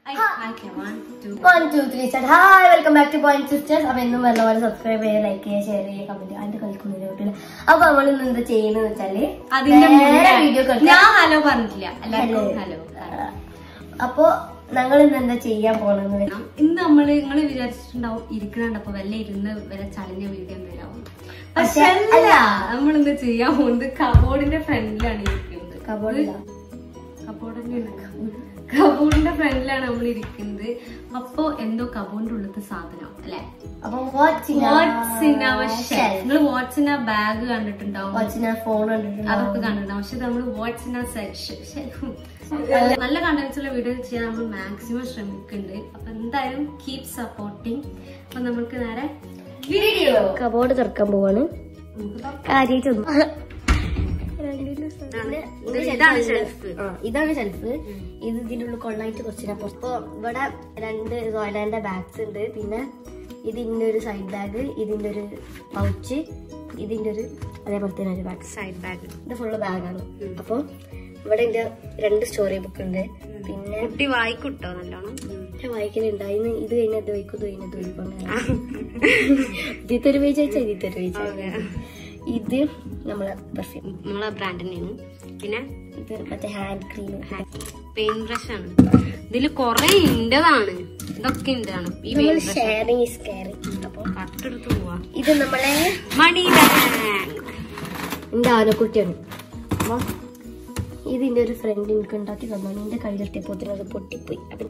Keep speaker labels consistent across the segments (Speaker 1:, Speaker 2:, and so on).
Speaker 1: One two three start hi welcome back to point sisters അപ്പൊ എന്നും പറഞ്ഞ പോലെ സബ്സ്ക്രൈബ് ചെയ്യുക ലൈക്ക് ചെയ്യുക ഷെയർ ചെയ്യുക കമന്റ് അതിന്റെ കളിക്കുന്ന വീട്ടില് അപ്പൊ നമ്മൾ ഇന്ന് എന്താ ചെയ്യുന്നത് വെച്ചാല്
Speaker 2: അതിന്റെ
Speaker 1: നേരെ വീഡിയോ
Speaker 2: മുന്നേ ഞാൻ ഹലോ പറഞ്ഞിട്ടില്ല എല്ലാവർക്കും
Speaker 1: Hello.
Speaker 2: ഹലോ
Speaker 1: അപ്പൊ ഞങ്ങൾ ഇന്ന് എന്താ ചെയ്യാൻ പോണെന്ന് വെച്ചാൽ
Speaker 2: ഇന്ന് നമ്മള് നിങ്ങള് വിചാരിച്ചിട്ടുണ്ടാവും ഇരിക്കണുണ്ടപ്പോ വല്ല ഇരുന്ന് വല്ല ചളിഞ്ഞ വീഡിയോ വരാവും പക്ഷെ
Speaker 1: പക്ഷെ
Speaker 2: അല്ല നമ്മൾ എന്താ ചെയ്യാൻ പോകുന്നത് കബോർഡിന്റെ ഫ്രണ്ടിലാണ് ഇരിക്കുന്നത്
Speaker 1: കബോർഡില്ല
Speaker 2: കബോർഡ് തന്നെയാണ് കബോർഡിന്റെ ഫ്രണ്ടിലാണ് നമ്മൾ ഇരിക്കുന്നത് അപ്പൊ എന്തോ കബോർഡിന്റെ ഉള്ളത്തെ സാധനം അല്ലെ
Speaker 1: അപ്പൊ watching
Speaker 2: what's in our shelf നിങ്ങൾ വാട്സ് ഇൻ ആ ബാഗ് കണ്ടിട്ടുണ്ടാവും
Speaker 1: വാച്ചിങ് ഫോൺ കണ്ടിട്ടുണ്ട്
Speaker 2: അതൊക്കെ കണ്ടിട്ടുണ്ടാവും പക്ഷെ നമ്മൾ വാട്സ് ഇൻ ആ ഷെൽഫ് നല്ല കണ്ടന്റ്സ് ഉള്ള വീഡിയോ ചെയ്യാൻ നമ്മൾ മാക്സിമം ശ്രമിക്കുന്നുണ്ട് അപ്പൊ എന്തായാലും കീപ് സപ്പോർട്ടിങ് അപ്പൊ നമുക്ക് നേരെ
Speaker 1: വീഡിയോ കബോർഡ് തുറക്കാൻ പോവാണ്
Speaker 2: നമുക്ക്
Speaker 1: കാര്യമായിട്ടൊന്നും
Speaker 2: ഇതാണ് ഷെൽഫ്
Speaker 1: ആ, ഇതാണ് ഷെൽഫ് ഇത് ഇതിന്റെ ഉള്ളിൽ കൊള്ളായിട്ട് കുറച്ചിനാ പുറത്ത് ഇവിടെ രണ്ട് സോയിലാൻഡിന്റെ ബാഗ്സ് ഉണ്ട് പിന്നെ ഇതിന്റെ ഒരു സൈഡ് ബാഗ് ഇതിന്റെ ഒരു പൗച്ച് ഇതിന്റെ ഒരു അതേപോലെ തന്നെ ഒരു ബാഗ്
Speaker 2: സൈഡ് ബാഗ്
Speaker 1: ഇത് ഫുള്ള് ബാഗാണ് അപ്പൊ ഇവിടെ എന്റെ രണ്ട് സ്റ്റോറി ബുക്ക് ഉണ്ട് പിന്നെ
Speaker 2: കുട്ടി വായിക്കുട്ടോ നല്ലോണം
Speaker 1: ഞാൻ വായിക്കലുണ്ട് അതിന് ഇത് കഴിഞ്ഞാൽ ഇത് വയ്ക്കും ഇത് കഴിഞ്ഞാൽ ഇത് വയ്ക്കും അങ്ങനെ ഇതിത്തെ ഒരു പേജ് അയച്ചാൽ ഇതിത്തെ ഒരു പേജ് ഇത് നമ്മളെ പെർഫ്യൂം
Speaker 2: നമ്മളെ ബ്രാൻഡ് തന്നെയാണ് പിന്നെ
Speaker 1: ഇത് മറ്റേ ഹാൻഡ് ക്രീം
Speaker 2: പെയിന്റ് ബ്രഷ് ആണ് ഇതില് കൊറേ ഇന്റതാണ് ഇതൊക്കെ ഇന്റതാണ് ഈ
Speaker 1: നമ്മൾ
Speaker 2: paint brush
Speaker 1: sharing is caring അപ്പൊ
Speaker 2: കട്ടെടുത്ത് പോവാ
Speaker 1: ഇത് നമ്മളെ
Speaker 2: മണി ബാഗ്
Speaker 1: എന്റെ ആനക്കുട്ടിയാണ് അപ്പൊ ഇതിന്റെ ഒരു ഫ്രണ്ട് എനിക്ക് ഉണ്ടാക്കി തന്നാണ് എന്റെ കയ്യിലെത്തിയപ്പോ അത് പൊട്ടിപ്പോയി അപ്പൊ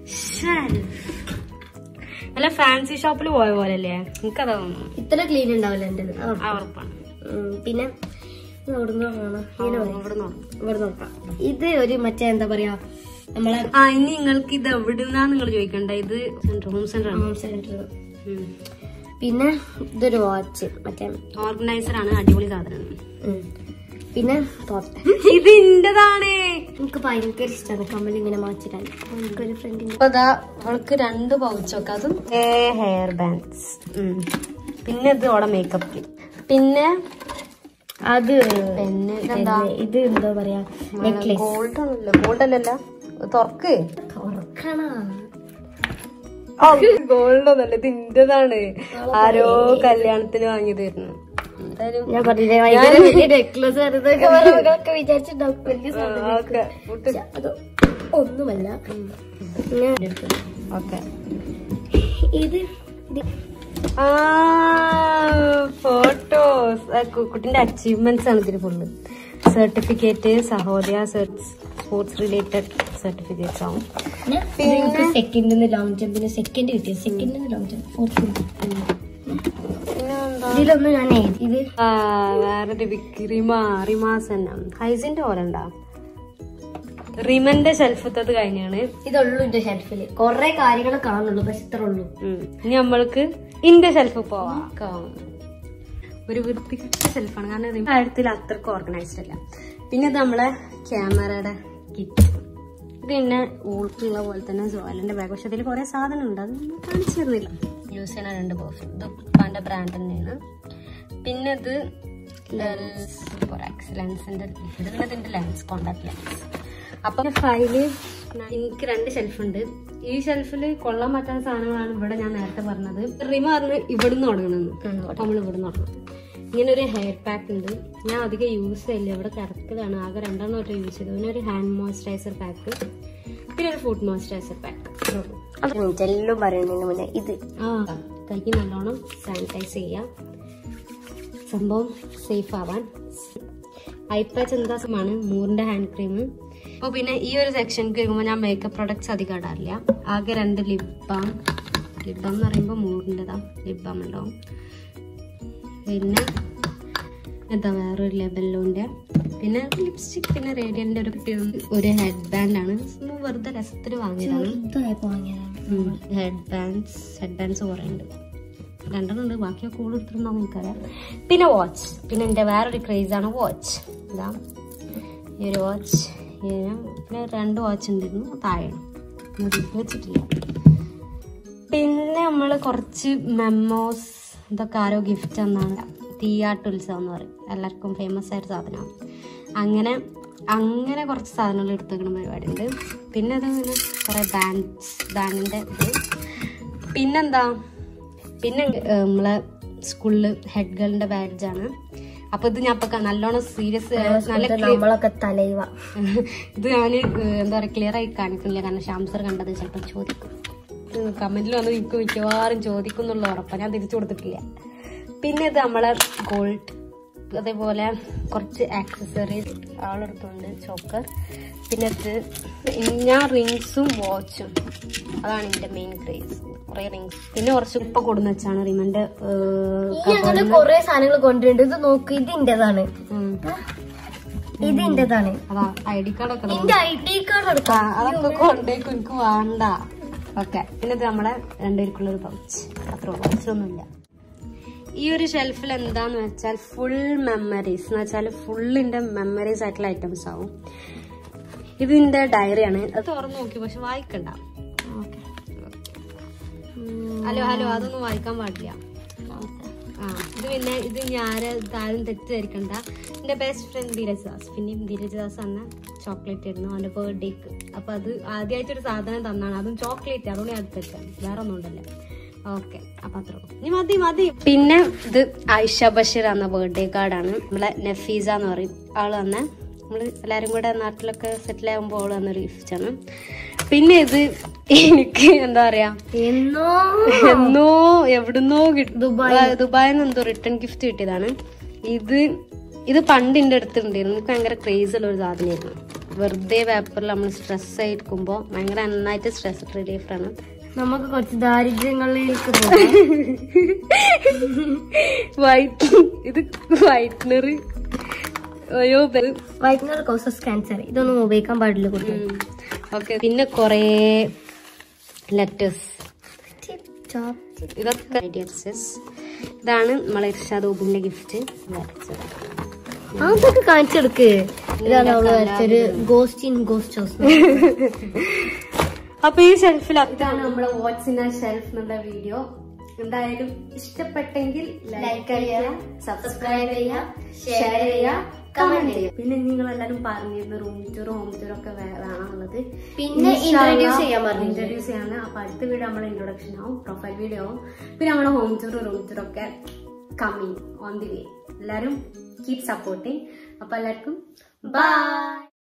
Speaker 2: അല്ല ഫാൻസി ഷോപ്പിൽ പോയ പോലെ അല്ലേ എനിക്കതാ തോന്നുന്നു
Speaker 1: ഇത്ര ക്ലീൻ ഉണ്ടാവില്ല എന്റെ
Speaker 2: ആ ഉറപ്പാണ്
Speaker 1: പിന്നെ ഇത് എവിടുന്ന് കാണാം ഇങ്ങനെ പറയും
Speaker 2: ഇവിടെ നോക്കാം
Speaker 1: ഇവിടെ നോക്കാം ഇത് ഒരു മറ്റേ എന്താ പറയാ നമ്മളെ
Speaker 2: ആ ഇനി നിങ്ങൾക്ക് ഇത് എവിടുന്നാ നിങ്ങൾ ചോദിക്കണ്ട ഇത് ഹോം സെന്റർ ആണ്
Speaker 1: ഹോം സെന്റർ പിന്നെ ഇതൊരു വാച്ച് മറ്റേ
Speaker 2: ഓർഗനൈസർ ആണ് അടിപൊളി സാധനം
Speaker 1: ഉം. പിന്നെ തോർത്ത്
Speaker 2: ഇത് ഇന്റതാണ്
Speaker 1: എനിക്ക് ഭയങ്കര ഇഷ്ടമാണ് കമ്മൽ ഇങ്ങനെ മാച്ചിടാൻ എനിക്കൊരു ഫ്രണ്ടിന്റെ
Speaker 2: അപ്പൊ ദാ അവൾക്ക് രണ്ട് പൗച്ചൊക്കെ അതും ഹെയർ ബാൻഡ്സ് പിന്നെ ഇത് ഓടെ മേക്കപ്പ് കിറ്റ് പിന്നെ
Speaker 1: അത്
Speaker 2: പിന്നെ
Speaker 1: പിന്നെ ഇത് എന്താ പറയാ നെക്ലേസ്
Speaker 2: ഗോൾഡ് ആണല്ലോ ഗോൾഡ് അല്ലല്ല തുറക്ക്
Speaker 1: തുറക്കണ
Speaker 2: ഗോൾഡ് ഒന്നല്ല ഇത് ഇന്റതാണ് ആരോ കല്യാണത്തിന് വാങ്ങി തരുന്നു എന്തായാലും
Speaker 1: ഞാൻ പറഞ്ഞില്ലേ ഭയങ്കര വലിയ നെക്ലസ് ഒക്കെ വിചാരിച്ചിട്ടുണ്ടാവും വലിയ സാധനം
Speaker 2: ഓക്കെ
Speaker 1: പക്ഷെ അത് ഒന്നുമല്ല ഞാൻ എടുത്തു.
Speaker 2: ഓക്കെ
Speaker 1: ഇത് ഇത്
Speaker 2: ആ ഫോട്ടോസ് കുട്ടിന്റെ അച്ചീവ്മെന്റ്സ് ആണ് ഇതിൽ full certificate Sahodaya sports related certificates ആവും
Speaker 1: പിന്നെ സെക്കൻഡിന് ലോങ് ജമ്പിന് സെക്കൻഡ് കിട്ടിയ സെക്കൻഡിന് ലോങ് ജമ്പ് ഫോർത്ത്
Speaker 2: പിന്നെ എന്താ
Speaker 1: ഇതിലൊന്നും ഞാൻ എഴുതി ഇത്
Speaker 2: ആ, വേറൊരു വിക്ക് റിമ റിമാസ് തന്നെ ഹൈസിന്റെ പോലെ ഉണ്ടാ റിമന്റെ ഷെൽഫത്തത് കഴിഞ്ഞാണ്
Speaker 1: ഇതുള്ളൂ എന്റെ ഷെൽഫില് കൊറേ കാര്യങ്ങൾ കാണുള്ളൂ പക്ഷെ ഇത്ര ഉള്ളൂ
Speaker 2: ഉം. ഇനി നമ്മൾക്ക് ഇന്റെ ഷെൽഫ് പോവാം ഒരു വൃത്തികെട്ട ഷെൽഫാണ് കാരണം ഇത് കാര്യത്തിൽ അത്രക്ക് ഓർഗനൈസ്ഡ് അല്ല പിന്നെ ഇത് നമ്മളെ ക്യാമറയുടെ കിറ്റ് പിന്നെ ഊൾക്കുള്ള പോലെ തന്നെ ജോലന്റെ ബാഗ് പക്ഷെ അതിൽ കുറെ സാധനം ഉണ്ട് അത് നമ്മൾ കാണിച്ചു തരുന്നില്ല യൂസ് ചെയ്യുന്ന രണ്ട് പെർഫ്യൂം ഇത് ഉപ്പാന്റെ ബ്രാൻഡ് തന്നെയാണ് പിന്നെ ഇത് ലെൻസിന്റെ ഇത് പിന്നെ ഇതിന്റെ ലെൻസ് കോണ്ടാക്ട് ലെൻസ് അപ്പൊ ഫയല് എനിക്ക് രണ്ട് ഷെൽഫുണ്ട് ഈ ഷെൽഫിൽ കൊള്ളാൻ പറ്റാത്ത സാധനങ്ങളാണ് ഇവിടെ ഞാൻ നേരത്തെ പറഞ്ഞത് റിമ പറഞ്ഞ് ഇവിടുന്ന് തുടങ്ങണമെന്ന് അപ്പൊ നമ്മൾ ഇവിടുന്ന് തുടങ്ങണം ഇങ്ങനെ ഒരു ഹെയർ പാക്ക് ഉണ്ട് ഞാൻ അധികം യൂസ് ചെയ്യില്ല ഇവിടെ കിടക്കലാണ് ആകെ രണ്ടെണ്ണം ഒറ്റ യൂസ് ചെയ്തു പിന്നെ ഒരു ഹാൻഡ് മോയ്സ്ചറൈസർ പാക്ക് പിന്നെ ഒരു ഫുഡ് മോയ്സ്ചറൈസർ പാക്ക്
Speaker 1: എല്ലാം പറയുന്നതിന് മുന്നേ ഇത്
Speaker 2: ആ കൈക്ക് നല്ലോണം സാനിറ്റൈസ് ചെയ്യാം സംഭവം സേഫ് ആവാൻ ഐപ്പാച്ച് എന്താ സംഭവമാണ് മൂറിന്റെ ഹാൻഡ് ക്രീം അപ്പോൾ പിന്നെ ഈ ഒരു സെക്ഷനിക്ക് വരുമ്പോൾ ഞാൻ മേക്കപ്പ് പ്രൊഡക്ട്സ് അധികം ഇടാറില്ല ആകെ രണ്ട് ലിപ് ബാം ലിപ് ബാം എന്ന് പറയുമ്പോൾ മൂറിൻ്റെതാ ലിപ് ബാം ഉണ്ടാവും പിന്നെ എന്താ വേറൊരു ലെബല്ലോൻ്റെ പിന്നെ ലിപ്സ്റ്റിക് പിന്നെ റേഡിയൻ്റെ ഒരു ഒരു ഹെഡ് ബാൻഡാണ് വെറുതെ രസത്തിൽ വാങ്ങിയതാണ്
Speaker 1: ഇതായപ്പോ വാങ്ങിയതാണ്
Speaker 2: ഹെഡ് ബാൻഡ്സ് ഹെഡ് ബാൻഡ്സ് കുറേ ഉണ്ട് രണ്ടെണ്ണം ഉണ്ട് ബാക്കിയൊക്കെ കൂടുതൽ എടുത്തിട്ടുണ്ടോ എനിക്കറിയാം പിന്നെ വാച്ച് പിന്നെ എൻ്റെ വേറൊരു ക്രേസാണ് വാച്ച് ഇതാ ഈ ഒരു വാച്ച് പിന്നെ രണ്ട് വാച്ച് ഉണ്ടായിരുന്നു താഴെയാണ് മുറിക്ക് വെച്ചിട്ടില്ല പിന്നെ നമ്മൾ കുറച്ച് മെമ്മോസ് ഇതൊക്കെ ആരോ ഗിഫ്റ്റ് തന്നാണ് തീയാട്ട് ഉത്സവം എന്ന് പറയും എല്ലാവർക്കും ഫേമസ് ആയിട്ട് സാധനമാണ് അങ്ങനെ അങ്ങനെ കുറച്ച് സാധനങ്ങൾ എടുത്ത് വെക്കുന്ന പരിപാടി ഉണ്ട് പിന്നെ അത് പിന്നെ കുറേ ബാൻഡ്സ് ബാൻഡിൻ്റെ ഇത് പിന്നെന്താ പിന്നെ ഏർ, നമ്മളെ സ്കൂളിൽ ഹെഡ് ഗേളിൻ്റെ ബാഡ്ജാണ് അപ്പോൾ ഇത് ഞാൻ ഇപ്പം നല്ലോണം സീരിയസ് നല്ല clear-
Speaker 1: നമ്മളൊക്കെ തലൈവ
Speaker 2: ഇത് ഞാൻ എന്താ പറയുക ക്ലിയർ ആയി കാണിക്കുന്നില്ല കാരണം ശ്യാം സർ കണ്ടത് ചിലപ്പോൾ ചോദിക്കും കമന്റിൽ വന്ന് എനിക്ക് മിക്കവാറും ചോദിക്കും എന്നുള്ള ഉറപ്പാണ് ഞാൻ തിരിച്ചു കൊടുത്തിട്ടില്ല പിന്നെ ഇത് നമ്മളെ ഗോൾഡ് അതേപോലെ കുറച്ച് ആക്സസറീസ് ആളെടുത്തുണ്ട് ചോക്കർ പിന്നെ ഇത് ഞാൻ റിങ്സും വാച്ചും അതാണ് എൻ്റെ മെയിൻ ക്രേസ് കുറേ റിങ്സ് പിന്നെ കുറച്ച് ഇപ്പൊ കൊടുന്ന് വെച്ചാണ് റിമന്റെ
Speaker 1: ഈ അങ്ങനെ കൊറേ സാധനങ്ങൾ കൊണ്ടുണ്ട് ഇത് നോക്ക് ഇതിന്റേതാണ് ഇതിന്റേതാണ്
Speaker 2: അതാ ഐ ഡി കാർഡൊക്കെ ഉണ്ട്.
Speaker 1: എന്റെ ഐ ഡി കാർഡ് എടുക്കാം
Speaker 2: ആ, അതൊക്കെ കൊണ്ടേക്കും എനിക്ക് വേണ്ട ഓക്കെ പിന്നെ ഇത് നമ്മളെ രണ്ടുപേർക്കുള്ള ഒരു പൗച്ച് അത്ര പൗച്ചൊന്നുമില്ല ഈ ഒരു ഷെൽഫിൽ എന്താന്ന് വെച്ചാൽ ഫുൾ മെമ്മറീസ് എന്ന് വെച്ചാൽ ഫുള്ളിന്റെ മെമ്മറീസ് ആയിട്ടുള്ള ഐറ്റംസ് ആവും ഇതിന്റെ ഡയറിയാണ് അത് തുറന്നു നോക്കി പക്ഷെ വായിക്കണ്ട ഹലോ ഹലോ അതൊന്നും വായിക്കാൻ പാടില്ല ആ ഇത് പിന്നെ ഇത് ഞാൻ ഇതാരും തെറ്റിദ്ധരിക്കണ്ട എൻ്റെ ബെസ്റ്റ് ഫ്രണ്ട് ധീരജ്ദാസ് പിന്നെയും ധീരജ്ദാസ് എന്ന ചോക്ലേറ്റ് ആയിരുന്നു അവൻ്റെ ബർത്ത്ഡേക്ക് അപ്പോൾ അത് ആദ്യമായിട്ടൊരു സാധനം തന്നാണ് അതും ചോക്ലേറ്റ് അതുകൊണ്ട് ഞാൻ തെറ്റാണ് വേറെ ഒന്നും ഉണ്ടല്ലോ ഓക്കെ അപ്പൊ അത്ര ഇനി മതി മതി പിന്നെ ഇത് ആയിഷ ബഷീർ എന്ന ബർത്ത്ഡേ കാർഡാണ് നമ്മളെ നഫീസ എന്ന് പറയും ആള് തന്നെ നമ്മൾ എല്ലാരും കൂടെ നാട്ടിലൊക്കെ സെറ്റിൽ ആകുമ്പോൾ അവള് തന്നൊരു ഗിഫ്റ്റാണ് പിന്നെ ഇത് എനിക്ക് എന്താ പറയാ
Speaker 1: എന്നോ
Speaker 2: എന്നോ എവിടുന്നോ കിട്ടി
Speaker 1: ദുബായ്.
Speaker 2: ദുബായിൽ നിന്ന് എന്തോ റിട്ടേൺ ഗിഫ്റ്റ് കിട്ടിയതാണ് ഇത് ഇത് പണ്ട് എൻ്റെ അടുത്തുണ്ടായിരുന്നു എനിക്ക് ഭയങ്കര ക്രേസ് ഉള്ള ഒരു സാധനമായിരുന്നു വെറുതെ പേപ്പറിൽ നമ്മൾ സ്ട്രെസ് ആയിരിക്കുമ്പോൾ ഭയങ്കര നന്നായിട്ട് സ്ട്രെസ് റിലീഫാണ്
Speaker 1: നമുക്ക് കുറച്ച് ദാരിദ്ര്യങ്ങളിലേക്ക് പോകാം
Speaker 2: വൈറ്റ് ഇത് വൈറ്റ്നർ അയ്യോ
Speaker 1: വൈറ്റ്നർ കോസസ് ക്യാൻസർ ഇതൊന്നും ഉപയോഗിക്കാൻ പാടില്ല കുട്ടികൾ
Speaker 2: ഓക്കെ പിന്നെ കുറേ ലെറ്റേഴ്സ് ഇതൊക്കെ ഐഡിയൻസസ് ഇതാണ് നമ്മളെ ഇർഷാദ് ഊബിന്റെ ഗിഫ്റ്റ് വരച്ചത്
Speaker 1: അതൊക്കെ കാണിച്ചെടുക്ക് ഇതാണ് അവള് വരച്ചൊരു ഗോസ്റ്റ് ഇൻ ഗോസ്റ്റ് ഹൗസ്
Speaker 2: അപ്പൊ ഈ ഷെൽഫിൽ അതാണ് നമ്മുടെ വാട്സ് ഇൻ ആ ഷെൽഫ് എന്നുള്ള വീഡിയോ എന്തായാലും ഇഷ്ടപ്പെട്ടെങ്കിൽ ലൈക്ക് ചെയ്യുക സബ്സ്ക്രൈബ് ചെയ്യുക ഷെയർ ചെയ്യുക കമന്റ് ചെയ്യുക പിന്നെ നിങ്ങൾ എല്ലാവരും പറഞ്ഞിരുന്നു റൂം ടൂർ ഹോം ടൂർ ഒക്കെ വേ- വേണമെന്നുള്ളത്
Speaker 1: പിന്നെ introduce ചെയ്യാൻ പറഞ്ഞു.
Speaker 2: ഇൻട്രൊഡ്യൂസ് ചെയ്യാൻ അപ്പൊ അടുത്ത വീഡിയോ നമ്മുടെ ഇൻട്രൊഡക്ഷൻ ആവും പ്രൊഫൈൽ വീഡിയോ ആവും പിന്നെ നമ്മുടെ ഹോം ടൂർ റൂം ടൂർ ഒക്കെ കമ്മിങ് ഓൺ ദി വേ എല്ലാവരും കീപ് സപ്പോർട്ടിങ് അപ്പൊ എല്ലാവർക്കും ബൈ